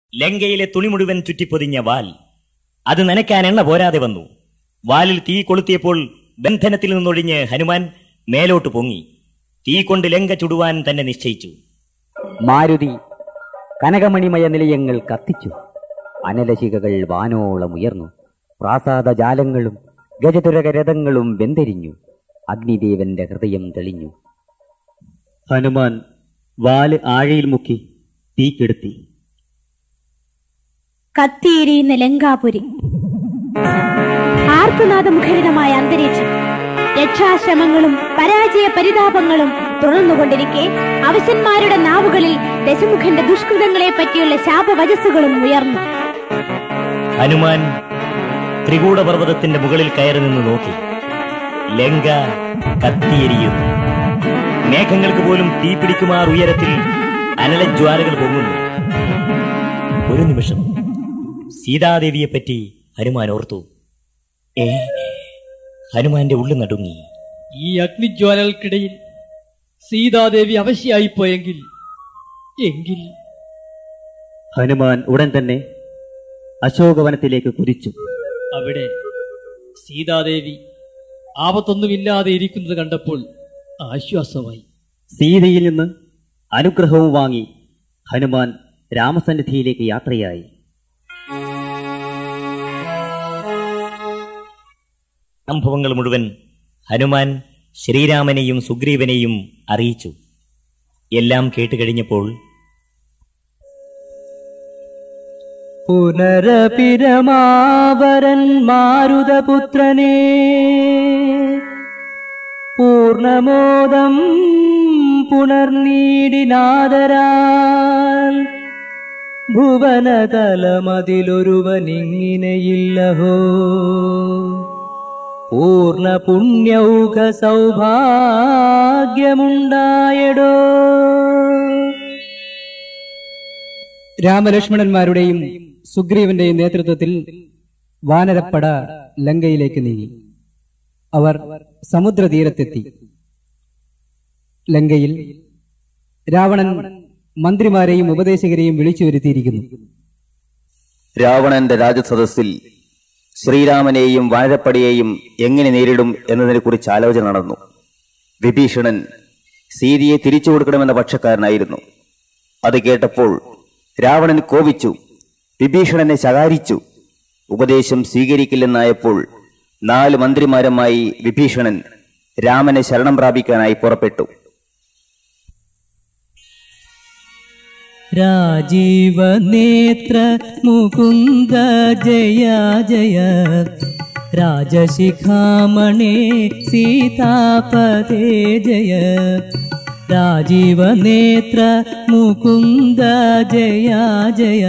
ലങ്കയിലെ തുണി മുഴുവൻ ചുറ്റിപ്പൊതിഞ്ഞ വാൽ അത് നനയ്ക്കാൻ എണ്ണ പോരാതെ വന്നു വാലിൽ തീ കൊളുത്തിയപ്പോൾ ബന്ധനത്തിൽ നിന്നൊഴിഞ്ഞ് ഹനുമാൻ മേലോട്ട് പൊങ്ങി തീ കൊണ്ട് ലങ്ക ചുടുവാൻ തന്നെ നിശ്ചയിച്ചു മാരുതി കനകമണിമയ നിലയങ്ങൾ കത്തിച്ചു അനലശികകൾ വാനോളം ഉയർന്നു പ്രാസാദ ജാലങ്ങളും ഗജതുരക രഥങ്ങളും വെന്തെരിഞ്ഞു അഗ്നിദേവന്റെ ഹൃദയം തെളിഞ്ഞു ഹനുമാൻ വാല് ആഴയിൽ മുക്കി തീ കെടുത്തി കത്തിയെരിയുന്ന ലങ്കാപുരി ആർത്തനാദമുഖരിതമായ അന്തരീക്ഷം രക്ഷാശ്രമങ്ങളും പരാജയ പരിതാപങ്ങളും തുടർന്നുകൊണ്ടിരിക്കെ അവശന്മാരുടെ നാവുകളിൽ ദശമുഖന്റെ ദുഷ്കൃതങ്ങളെ പറ്റിയുള്ള ശാപവചസ്സുകളും ഉയർന്നു ഹനുമാൻ ത്രികൂടപർവ്വതത്തിന്റെ മുകളിൽ കയറി നിന്ന് നോക്കി ലങ്ക കത്തിയെരിയുന്നു മേഘങ്ങൾക്ക് പോലും തീ പിടിക്കുമാർ ഉയരത്തിൽ അനലജ്വാലകൾ പൊങ്ങുന്നു ഒരു നിമിഷം സീതാദേവിയെ പറ്റി ഹനുമാൻ ഓർത്തു ഏ ഹനുമാന്റെ ഉള്ളു നടുങ്ങി ഈ അഗ്നിജ്വാലകൾക്കിടയിൽ സീതാദേവി അവശയായിപ്പോയെങ്കിൽ എങ്കിൽ ഹനുമാൻ ഉടൻ തന്നെ അശോകവനത്തിലേക്ക് കുതിച്ചു അവിടെ സീതാദേവി ആപത്തൊന്നുമില്ലാതെ ഇരിക്കുന്നത് കണ്ടപ്പോൾ ആശ്വാസമായി സീതയിൽ നിന്ന് അനുഗ്രഹവും വാങ്ങി ഹനുമാൻ രാമസന്നിധിയിലേക്ക് യാത്രയായി സംഭവങ്ങൾ മുഴുവൻ ഹനുമാൻ ശ്രീരാമനെയും സുഗ്രീവനെയും അറിയിച്ചു എല്ലാം കേട്ടുകഴിഞ്ഞപ്പോൾ പുനരപിരമാവരൻ മാരുതപുത്രനെ പൂർണമോദം പുണർനീടിനാദരാൽ ഭുവനതലമതിലൊരുവനിങ്ങിനെയില്ലഹോ പൂർണ്ണ പുണ്യൗക സൗഭാഗ്യമുണ്ടായടോ രാമലക്ഷ്മണന്മാരുടെയും സുഗ്രീവന്റെയും നേതൃത്വത്തിൽ വാനരപ്പട ലങ്കയിലേക്ക് നീങ്ങി അവർ സമുദ്രതീരത്തെത്തി ലങ്കയിൽ രാവണൻ മന്ത്രിമാരെയും ഉപദേശകരെയും വിളിച്ചു വരുത്തിയിരിക്കുന്നു രാവണന്റെ രാജസദസ്സിൽ ശ്രീരാമനെയും വാഴപ്പടിയെയും എങ്ങനെ നേരിടും എന്നതിനെക്കുറിച്ച് ആലോചന നടന്നു വിഭീഷണൻ സീതയെ തിരിച്ചു കൊടുക്കണമെന്ന പക്ഷക്കാരനായിരുന്നു അത് കേട്ടപ്പോൾ രാവണൻ കോപിച്ചു വിഭീഷണനെ ശകാരിച്ചു ഉപദേശം സ്വീകരിക്കില്ലെന്നായപ്പോൾ നാല് മന്ത്രിമാരുമായി വിഭീഷണൻ രാമനെ ശരണം പ്രാപിക്കാനായി പുറപ്പെട്ടു രാജീവനേത്ര മുകുന്ദ ജയ ജയ രാജശിഖാമണേ സീതാപദേ ജയ രാജീവനേത്ര മുകുന്ദ ജയ ജയ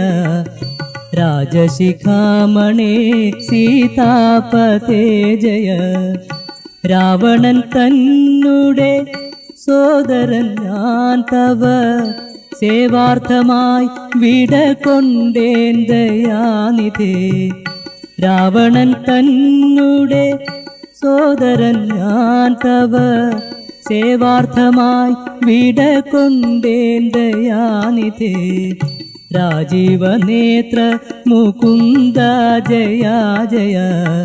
രാജശിഖാമണേ സീതാപതേ ജയ രാവണൻ തന്നുടെ സോദരൻ ഞാൻ തവ സേവാർത്ഥമായി വിട കൊണ്ടേൻ ദയാനിധേ രാവണൻ തന്നുടെ സോദരൻ ഞാൻ തവ സേവാർത്ഥമായി വിട കൊണ്ടേൻ ദയാനിധേ രാജീവനേത്ര മുകുന്ദ ജയ ജയ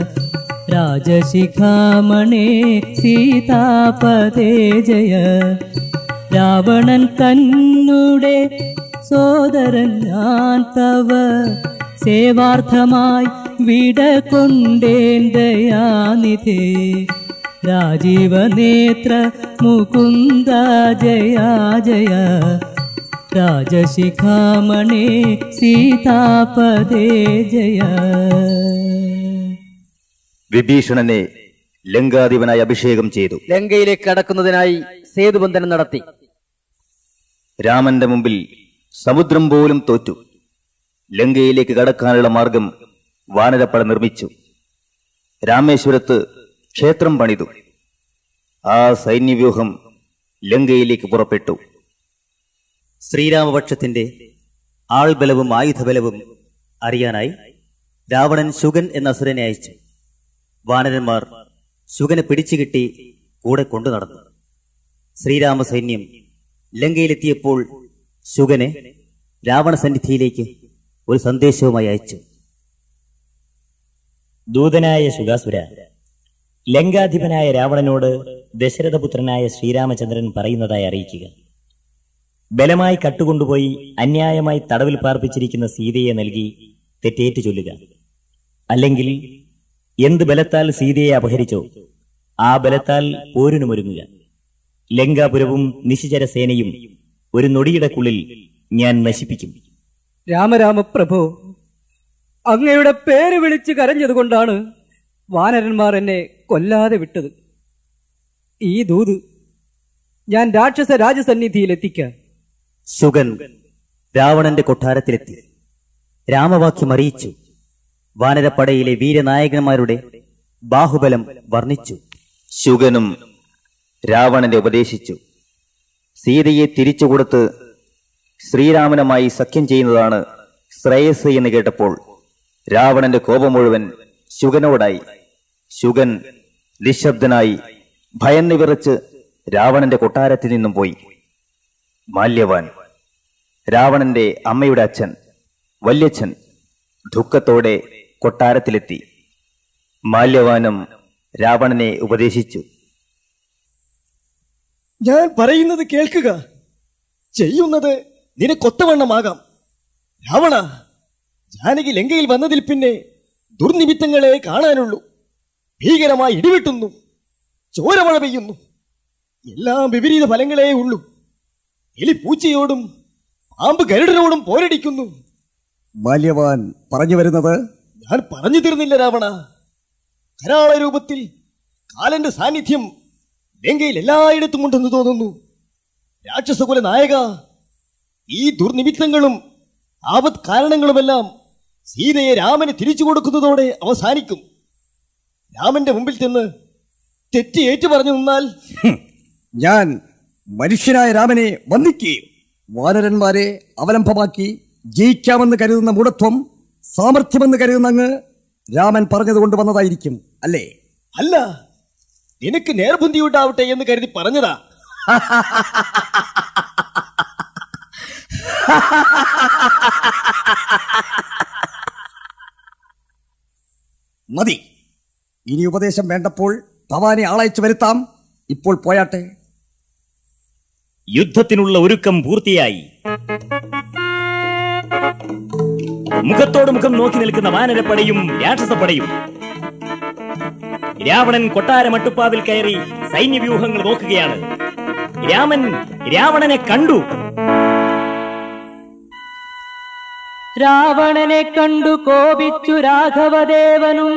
രാജശിഖാമണേ സീതാപദേ ജയ രാവണൻ തന്നുടെ സോദരൻ ഞാൻ തവ സേവാർത്ഥമായി വിട കൊണ്ടേൻ ദയാനിധേ രാജീവനേത്ര മുകുന്ദ ജയ ജയ രാജശിഖാമണേ സീതാപദേ ജയ വിഭീഷണനെ ലങ്കാധിപനായി അഭിഷേകം ചെയ്തു ലങ്കയിലേക്ക് കടക്കുന്നതിനായി സേതുബന്ധനം നടത്തി രാമന്റെ മുമ്പിൽ സമുദ്രം പോലും തോറ്റു ലങ്കയിലേക്ക് കടക്കാനുള്ള മാർഗം വാനരപ്പട നിർമ്മിച്ചു രാമേശ്വരത്ത് ക്ഷേത്രം പണിതു ആ സൈന്യവ്യൂഹം ലങ്കയിലേക്ക് പുറപ്പെട്ടു ശ്രീരാമപക്ഷത്തിന്റെ ആൾബലവും ആയുധബലവും അറിയാനായി രാവണൻ ശുഗൻ എന്ന അസുരനെ അയച്ചു വാനരന്മാർ ശുഗനെ പിടിച്ചുകിട്ടി കൂടെ കൊണ്ടു നടന്നു ശ്രീരാമ സൈന്യം ലങ്കയിലെത്തിയപ്പോൾ ശുഗനെ രാവണ സന്നിധിയിലേക്ക് ഒരു സന്ദേശവുമായി അയച്ചു ദൂതനായ ശുഗാസുര ലങ്കാധിപനായ രാവണനോട് ദശരഥപുത്രനായ ശ്രീരാമചന്ദ്രൻ പറയുന്നതായി അറിയിക്കുക ബലമായി കട്ടുകൊണ്ടുപോയി അന്യായമായി തടവിൽ പാർപ്പിച്ചിരിക്കുന്ന സീതയെ നൽകി തെറ്റേറ്റു ചൊല്ലുക അല്ലെങ്കിൽ എന്ത് ബലത്താൽ സീതയെ അപഹരിച്ചോ ആ ബലത്താൽ പോരിനുമൊരുങ്ങുക ലങ്കാപുരവും നിശിചര സേനയും ഒരു നൊടിയിടക്കുള്ളിൽ ഞാൻ നശിപ്പിക്കും രാമരാമ പ്രഭു അങ്ങയുടെ പേര് വിളിച്ച് കരഞ്ഞതുകൊണ്ടാണ് വാനരന്മാർ എന്നെ കൊല്ലാതെ വിട്ടത് ഈ ദൂത് ഞാൻ രാക്ഷസ രാജസന്നിധിയിൽ എത്തിക്കാൻ ശുഗൻ രാവണന്റെ കൊട്ടാരത്തിലെത്തി രാമവാക്യം അറിയിച്ചു വാനരപ്പടയിലെ വീരനായകന്മാരുടെ ബാഹുബലം വർണ്ണിച്ചു ശുഗനും രാവണനെ ഉപദേശിച്ചു സീതയെ തിരിച്ചുകൊടുത്ത് ശ്രീരാമനുമായി സഖ്യം ചെയ്യുന്നതാണ് ശ്രേയസ് എന്ന് കേട്ടപ്പോൾ രാവണന്റെ കോപം മുഴുവൻ ശുഗനോടായി ശുഗൻ നിശബ്ദനായി ഭയന്ന് വിറച്ച് രാവണന്റെ കൊട്ടാരത്തിൽ നിന്നും പോയി മാല്യവാൻ രാവണന്റെ അമ്മയുടെ അച്ഛൻ വല്യച്ഛൻ ദുഃഖത്തോടെ കൊട്ടാരത്തിലെത്തി മാല്യവാനും രാവണനെ ഉപദേശിച്ചു ഞാൻ പറയുന്നത് കേൾക്കുക ചെയ്യുന്നത് നിനക്കൊത്തവണ്ണമാകാം രാവണ ജാനകി ലങ്കയിൽ വന്നതിൽ പിന്നെ ദുർനിമിത്തങ്ങളെ കാണാനുള്ളൂ ഭീകരമായി ഇടിവെട്ടുന്നു ചോരമഴ പെയ്യുന്നു എല്ലാം വിപരീത ഫലങ്ങളേ ഉള്ളൂ എലി പൂച്ചയോടും പാമ്പ് ഗരുഡനോടും പോരടിക്കുന്നു ബാല്യവാൻ പറഞ്ഞു വരുന്നത് ഞാൻ പറഞ്ഞു തീർന്നില്ല രാവണ കരാള രൂപത്തിൽ കാലന്റെ സാന്നിധ്യം ലങ്കയിൽ എല്ലായിടത്തും ഉണ്ടെന്ന് തോന്നുന്നു രാക്ഷസകുല നായക ഈ ദുർനിമിത്തങ്ങളും ആപത് കാരണങ്ങളുമെല്ലാം സീതയെ രാമന് തിരിച്ചു കൊടുക്കുന്നതോടെ അവസാനിക്കും രാമന്റെ മുമ്പിൽ ചെന്ന് തെറ്റ് ഏറ്റു പറഞ്ഞു നിന്നാൽ ഞാൻ മനുഷ്യനായ രാമനെ വന്ദിക്കുകയും വാനരന്മാരെ അവലംബമാക്കി ജയിക്കാമെന്ന് കരുതുന്ന മൂഢത്വം സാമർഥ്യമെന്ന് കരുതുന്ന അങ്ങ് രാമൻ പറഞ്ഞതുകൊണ്ട് വന്നതായിരിക്കും അല്ലേ അല്ല നിനക്ക് നേർബുദ്ധി ഉണ്ടാവട്ടെ എന്ന് കരുതി പറഞ്ഞതാ മതി ഇനി ഉപദേശം വേണ്ടപ്പോൾ ഭവാനെ ആളയച്ചു വരുത്താം ഇപ്പോൾ പോയാട്ടെ യുദ്ധത്തിനുള്ള ഒരുക്കം പൂർത്തിയായി മുഖത്തോട് മുഖം നോക്കി നിൽക്കുന്ന വാനരപ്പടയും രാക്ഷസപ്പടയും രാവണൻ കൊട്ടാര മട്ടുപ്പാവിൽ കയറി സൈന്യവ്യൂഹങ്ങൾ നോക്കുകയാണ് രാമൻ രാവണനെ കണ്ടു രാവണനെ കണ്ടു കോപിച്ചു രാഘവദേവനും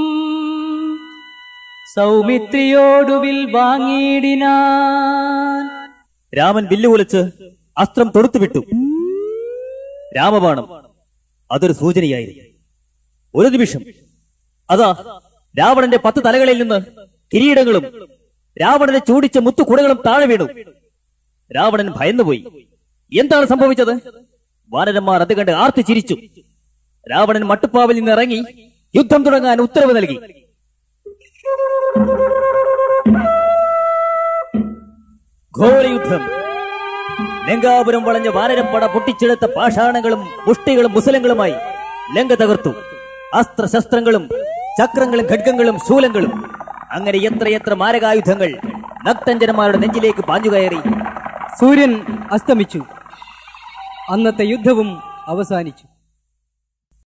സൗമിത്രിയോടുവിൽ വാങ്ങിയിടിനാൻ രാമൻ വില്ലുകൊലിച്ച് അസ്ത്രം തൊടുത്തുവിട്ടു രാമബാണം അതൊരു സൂചനയായിരുന്നു ഒരു നിമിഷം അതാ രാവണന്റെ പത്ത് തലകളിൽ നിന്ന് കിരീടങ്ങളും രാവണനെ ചൂടിച്ച മുത്തുകുടകളും താഴെ വീണു രാവണൻ ഭയന്നുപോയി എന്താണ് സംഭവിച്ചത് വാനരന്മാർ അത് കണ്ട് ആർത്തി ചിരിച്ചു രാവണൻ മട്ടുപ്പാവിൽ നിന്ന് ഇറങ്ങി യുദ്ധം തുടങ്ങാൻ ഉത്തരവ് നൽകി ഘോരയുദ്ധം ലങ്കാപുരം വളഞ്ഞ വാനരപ്പട പൊട്ടിച്ചെടുത്ത പാഷാണങ്ങളും മുഷ്ടികളും മുസലങ്ങളുമായി ലങ്ക തകർത്തു അസ്ത്രശസ്ത്രങ്ങളും ചക്രങ്ങളും ഖഡ്ഗങ്ങളും ശൂലങ്ങളും അങ്ങനെ എത്രയെത്ര മാരകായുധങ്ങൾ നക്തഞ്ചരന്മാരുടെ നെഞ്ചിലേക്ക് പാഞ്ഞുകയറി സൂര്യൻ അസ്തമിച്ചു അന്നത്തെ യുദ്ധവും അവസാനിച്ചു